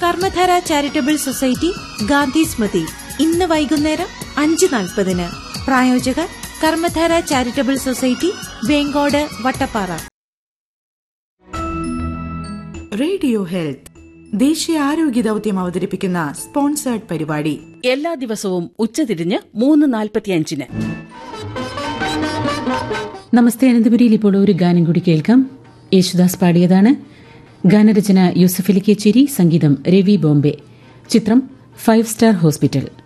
കർമ്മധാര charitable society Gandhi Smriti ഇന്ന് വൈകുന്നേരം അഞ്ച് നാൽപ്പതിന് പ്രായോജകർ Karmadhara charitable society Venkode Vattappara radio health ദേശീയ ആരോഗ്യ ദൗത്യം അവതരിപ്പിക്കുന്ന സ്പോൺസേർഡ് പരിപാടി എല്ലാ ദിവസവും ഉച്ചതിരിഞ്ഞ് മൂന്ന് നാൽപ്പത്തിയഞ്ചിന് നമസ്തേ അനന്തപുരിയിൽ ഇപ്പോൾ ഒരു ഗാനം കൂടി കേൾക്കാം യേശുദാസ് പാടിയതാണ് ഗാനരചന യൂസഫലി കേച്ചേരി സംഗീതം രവി ബോംബെ ചിത്രം ഫൈവ് സ്റ്റാർ ഹോസ്പിറ്റൽ